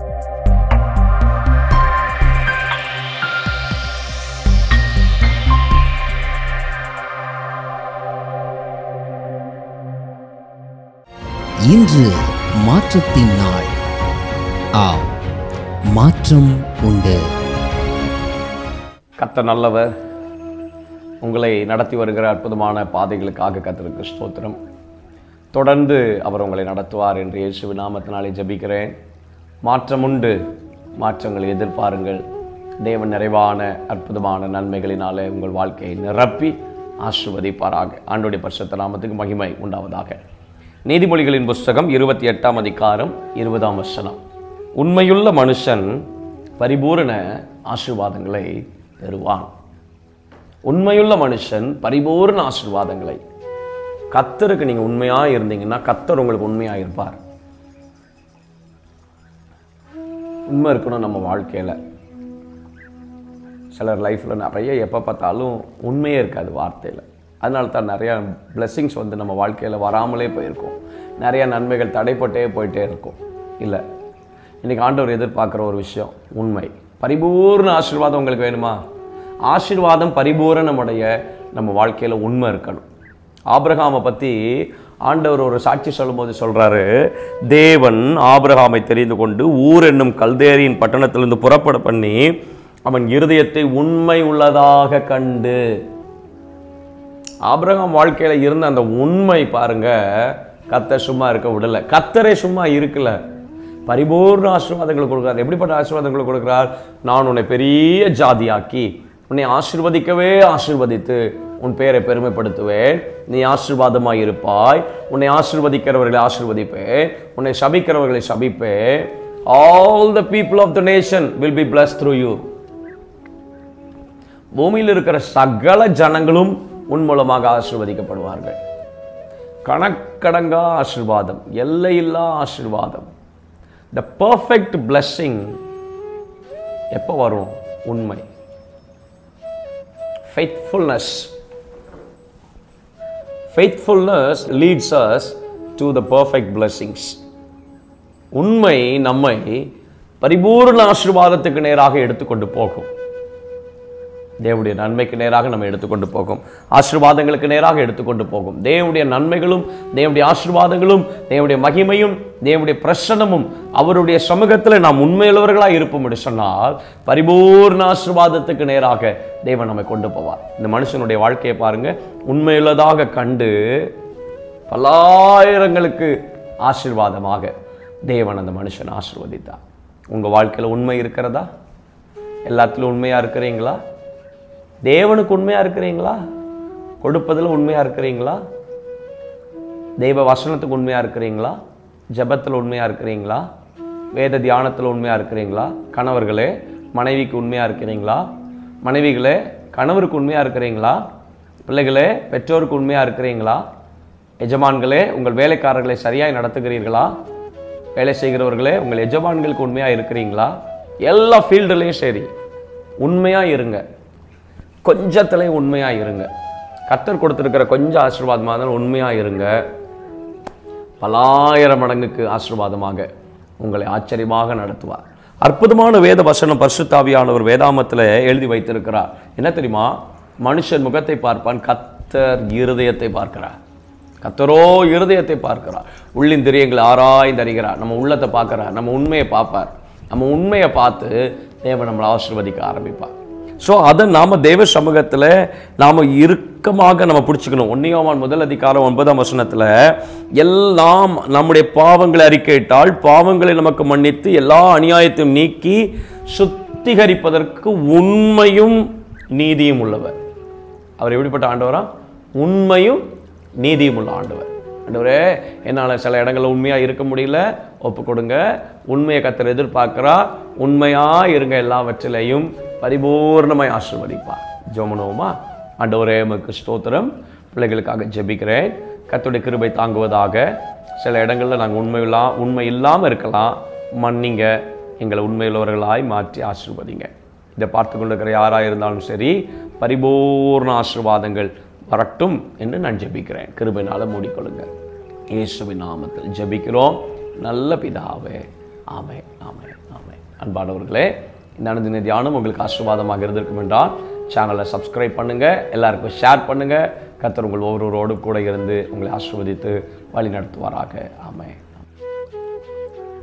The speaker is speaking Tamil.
இன்று மாற்றத்தின் நாள் ஆம் மாற்றம் உண்டு கர்த்தர் நல்லவர் உங்களை நடத்தி வருகிற அற்புதமான பாதைகளுக்காக கர்த்தருக்கு ஸ்தோத்திரம் தொடர்ந்து அவர் உங்களை நடத்துவார் என்று இயேசு நாமத்தினாலே ஜெபிக்கிறேன் மாற்றம் உண்டு மாற்றங்களை எதிர்பாருங்கள் தேவன் நிறைவான அற்புதமான நன்மைகளினாலே உங்கள் வாழ்க்கையை நிரப்பி ஆசிர்வதிப்பாராக ஆண்டுடைய பரிசுத்த நாமத்துக்கு மகிமை உண்டாவதாக நீதிமொழிகளின் புஸ்தகம் இருபத்தி எட்டாம் அதிகாரம் இருபதாம் வசனம் உண்மையுள்ள மனுஷன் பரிபூரண ஆசீர்வாதங்களை பெறுவான் உண்மையுள்ள மனுஷன் பரிபூர்ண ஆசீர்வாதங்களை கத்தருக்கு நீங்க உண்மையா இருந்தீங்கன்னா கத்தர் உங்களுக்கு உண்மையா இருப்பார் உண்மை இருக்கணும் நம்ம வாழ்க்கையில சிலர் லைஃப்ல நிறைய எப்போ பார்த்தாலும் உண்மையே இருக்காது வார்த்தையில அதனால தான் நிறைய blessings வந்து நம்ம வாழ்க்கையில வராமலே போயிருக்கும் நிறைய நன்மைகள் தடைப்பட்டே போயிட்டே இருக்கும் இல்லை இன்னைக்கு ஆண்டவர் எதிர்பார்க்குற ஒரு விஷயம் உண்மை பரிபூர்ண ஆசீர்வாதம் உங்களுக்கு வேணுமா ஆசீர்வாதம் பரிபூரணமுடைய நம்ம வாழ்க்கையில உண்மை இருக்கணும் ஆபிரகாமை பத்தி ஆண்டவர் ஒரு சாட்சி சொல்லும்போது சொல்றாரு தேவன் ஆபிரகாமை தெரிந்து கொண்டு ஊர் என்னும் கல்தேரியின் பட்டணத்திலிருந்து புறப்பட பண்ணி அவன் இருதயத்தை உண்மை உள்ளதாக கண்டு ஆபிரகாம் வாழ்க்கையில இருந்த அந்த உண்மை பாருங்க கத்தர் சும்மா இருக்க விடல கத்தரே சும்மா இருக்கல பரிபூர்ண ஆசீர்வாதங்களை கொடுக்கிறார் எப்படிப்பட்ட ஆசீர்வாதங்களை கொடுக்கிறார் நான் உன்னை பெரிய ஜாதியாக்கி உன்னை ஆசீர்வதிக்கவே ஆசீர்வதித்து உன் பேரை பெருமைப்படுத்துவேன் நீ ஆசீர்வாதமாய் இருப்பாய் உன்னை ஆசீர்வதிக்கிறவர்களை ஆசீர்வதிப்பேன் உன்னை சபிக்கிறவர்களை சபிப்பேன் all the people of the nation will be blessed through you பூமியில் இருக்கிற சகல ஜனங்களும் உன் மூலமாக ஆசீர்வதிக்கப்படுவார்கள் கணக்கடங்கா ஆசீர்வாதம் எல்லையில்லா ஆசீர்வாதம் த பர்ஃபெக்ட் blessing எப்போ வரும் உண்மை faithfulness faithfulness leads us to the perfect blessings உண்மை நம்மை பரிபூர்ண ஆசீர்வாதத்துக்கு நேராக எடுத்துக்கொண்டு போகும் தேவனுடைய நன்மைக்கு நேராக நம்ம எடுத்துக்கொண்டு போகும் ஆசீர்வாதங்களுக்கு நேராக எடுத்துக்கொண்டு போகும் தேவனுடைய நன்மைகளும் தேவனுடைய ஆசீர்வாதங்களும் தேவனுடைய மகிமையும் தேவனுடைய பிரசனமும் அவருடைய சமூகத்தில் நாம் உண்மையுள்ளவர்களாக இருப்போம் என்று சொன்னால் பரிபூர்ண ஆசீர்வாதத்துக்கு நேராக தேவன் நம்மை கொண்டு போவார் இந்த மனுஷனுடைய வாழ்க்கையை பாருங்க உண்மையுள்ளதாக கண்டு பல்லாயிரங்களுக்கு ஆசீர்வாதமாக தேவன் அந்த மனுஷன் ஆசீர்வதித்தார் உங்க வாழ்க்கையில உண்மை இருக்கிறதா எல்லாத்திலும் உண்மையா இருக்கிறீங்களா தேவனுக்கு உண்மையா இருக்கிறீங்களா கொடுப்பதில் உண்மையா இருக்கிறீங்களா தெய்வ வசனத்துக்கு உண்மையா இருக்கிறீங்களா ஜெபத்தில் உண்மையா இருக்கிறீங்களா வேத தியானத்தில் உண்மையா இருக்கிறீங்களா கணவர்களே மனைவிக்கு உண்மையா இருக்கிறீங்களா மனைவிகளே கணவருக்கு உண்மையா இருக்கிறீங்களா பிள்ளைகளே பெற்றோருக்கு உண்மையா இருக்கிறீங்களா எஜமான்களே உங்கள் வேலைக்காரர்களை சரியாய் நடத்துகிறீர்களா வேலை செய்கிறவர்களே உங்கள் எஜமான்களுக்கு உண்மையா இருக்கிறீங்களா எல்லா ஃபீல்டுலையும் சரி உண்மையா இருங்க கொஞ்சத்துலையும் உண்மையா இருங்க கத்தர் கொடுத்துருக்கிற கொஞ்சம் ஆசீர்வாதமாக இருந்தாலும் உண்மையா இருங்க பலாயிரம் மடங்குக்கு ஆசீர்வாதமாக உங்களை ஆச்சரியமாக நடத்துவார் அற்புதமான வேத வசனம் பரிசுத்தாவியானவர் வேதாமத்தில் எழுதி வைத்திருக்கிறார் என்ன தெரியுமா மனுஷன் முகத்தை பார்ப்பான் கத்தர் இருதயத்தை பார்க்கிறார் கத்தரோ இருதயத்தை பார்க்கிறார் உள்ளின் திரியங்களை ஆராய்ந்து அறிகிறார் நம்ம உள்ளத்தை பார்க்கிறார் நம்ம உண்மையை பார்ப்பார் நம்ம உண்மையை பார்த்து தேவன் நம்மளை ஆசீர்வதிக்க ஆரம்பிப்பார் ஸோ அதை நாம தேவ சமூகத்தில் நாம இறுக்கமாக நம்ம பிடிச்சிக்கணும் ஒன்னியோவான் முதல் அதிகாரம் ஒன்பதாம் வசனத்தில் எல்லாம் நம்முடைய பாவங்களை அறிக்கையிட்டால் பாவங்களை நமக்கு மன்னித்து எல்லா அநியாயத்தையும் நீக்கி சுத்திகரிப்பதற்கு உண்மையும் நீதியும் உள்ளவர் அவர் எப்படிப்பட்ட ஆண்டவரா உண்மையும் நீதியும் உள்ள ஆண்டவர் ஆண்டவரே என்னால் சில இடங்களில் உண்மையாக இருக்க முடியல ஒப்பு கொடுங்க உண்மையை கத்தர் எதிர்பார்க்கிறா உண்மையாக இருங்க எல்லாவற்றிலையும் பரிபூர்ணமாய் ஆசீர்வதிப்பார் ஜோமனோமா ஆண்டவரே எமக்கு ஸ்தோத்திரம் பிள்ளைகளுக்காக ஜெபிக்கிறேன் கத்துடைய கிருபை தாங்குவதாக சில இடங்களில் நாங்கள் உண்மை இல்லா உண்மை இல்லாமல் இருக்கலாம் மன்னிங்க எங்களை உண்மையுள்ளவர்களாய் மாற்றி ஆசீர்வதிங்க இதை பார்த்து கொண்டிருக்கிற யாராக இருந்தாலும் சரி பரிபூர்ண ஆசீர்வாதங்கள் வரட்டும் என்று நான் ஜெபிக்கிறேன் கிருபைனால மூடிக்கொள்ளுங்க இயேசுவின் நாமத்தில் ஜெபிக்கிறோம் நல்ல பிதாவே ஆமே ஆமே ஆமே அன்பானவர்களே இந்த அனுதின தியானம் உங்களுக்கு ஆசீர்வாதமாக இருந்திருக்கும் என்றால் சேனலை சப்ஸ்கிரைப் பண்ணுங்க எல்லாருக்கும் ஷேர் பண்ணுங்க கர்த்தர் உங்கள் ஒவ்வொருவரோடு கூட இருந்து உங்களை ஆசீர்வதித்து வழி நடத்துவாராக ஆமே